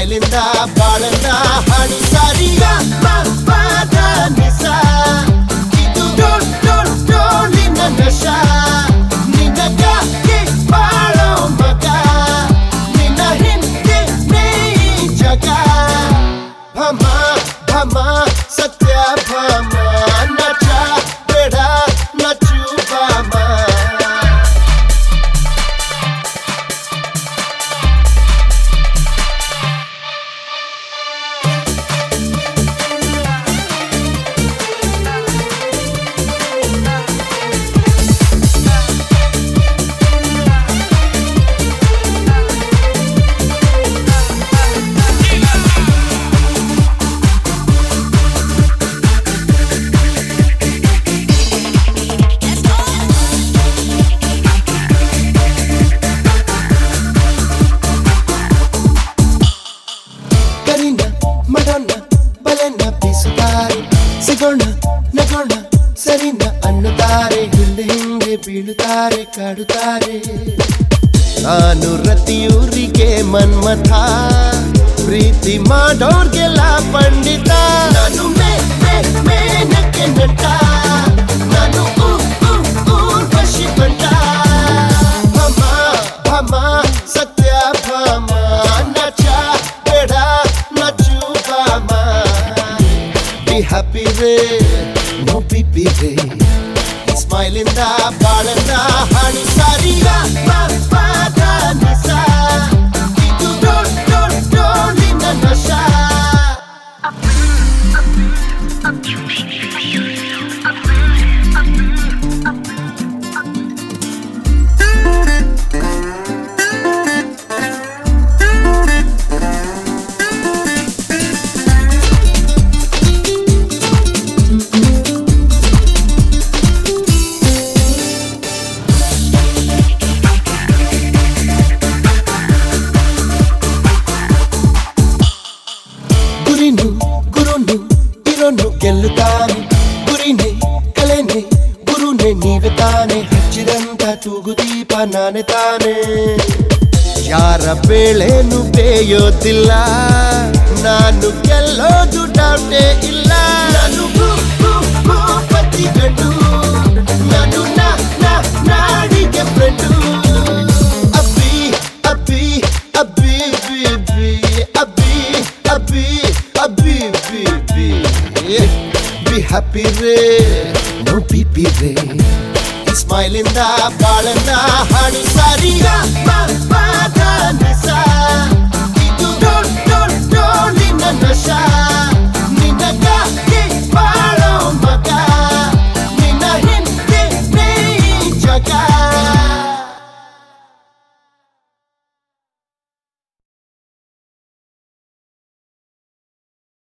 ಸ್ಮೈಲಿಂದ ಬಾಳನ್ನ ಹಾಡು ಸಾರಿಯ ಪಾದ ನಿಸ ಇದು ಡೋಲ್ ಡೋಲ್ ಡೋಲಿನ ನಶ ನಿನಗಾಗಿ ಬಾಳೋ ಮಗ ನಿನ್ನ ಹಿಂದೆ ನೀ ಜಗ ಭಮ ಭಮ ಸತ್ಯ ಭಮ ನಚ ಬೇಡ ನಚು ಭಮ ಕರಿನ ಮಡೋಣ ಬಲೆನ ಬೀಸುತ್ತಾರೆ ಸಿಗೋಣ ನಗೋಣ ಸರಿನ ಅನ್ನುತ್ತಾರೆ ಹಿಂದೆ ಹಿಂದೆ ಬೀಳುತ್ತಾರೆ ಕಾಡುತ್ತಾರೆ ನಾನು ರತಿಯೂರಿಗೆ ಮನ್ಮಥ ಪ್ರೀತಿ ಮಾಡೋರ್ಗೆಲ್ಲ ಪಂಡಿತ ನಾನು ಮೇ ಮೇ ಮೇನಕ್ಕೆ ನಟ ನಾನು ಊ ಊ ಊರ್ವಶಿ ಬಂಟ ಭಮ ಭಮ ಸತ್ಯ ಭಮ ನಚ ಬೇಡ ನಚು ಭಮ ಬಿ ಹ್ಯಾಪಿ ರೇ ನೋ ಬಿ ಬಿ ರೇ ಸ್ಮೈಲಿಂದ ಬಾಳನ್ನ ಹಾಡು ಸಾರಿಯ ಪಾದ ನಿಸ ಇದು ಡೋಲ್ ಡೋಲ್ ಡೋಲಿನ ನಶ ಗುರಿನು ಗುರುನು ಇರೋನು ಗೆಲ್ಲುತ್ತಾನೆ ಗುರಿನೇ ಕಲೆನೆ ಗುರುನೇ ನೀವೆ ತಾನೆ ಹಚ್ಚಿದಂತ ತೂಗುದೀಪ ನಾನೇ ತಾನೆ ಯಾರ ಬೇಳೆನು ಬೇಯೋದಿಲ್ಲ ನಾನು ಗೆಲ್ಲೋದು ಡೌಟೇ ಇಲ್ಲ ನಾನು ಭೂ- ಭೂ- ಭೂಪತಿ ಗಂಡು ನಾನು ನಾ ನಾ ನಾಡಿಗೆ ಫ್ರೆಂಡು ಅಬ್ಬಿ ಅಬ್ಬಿ ಅಬ್ಬಿ ಬಿ ಬಿ ಅಬ್ಬಿ ಅಬ್ಬಿ ಅಬ್ಬಿ ಬಿ ಬಿ ಬಿ ಹ್ಯಾಪಿ ರೇ ನೋ ಬಿ ಬಿ ರೇ ಸ್ಮೈಲಿಂದ ಬಾಳನ್ನ ಹಾಡು ಸಾರಿಯ ಪಾದ ನಿಸ ಇದು ಡೋಲ್ ಡೋಲ್ ಡೋಲಿನ ನಶ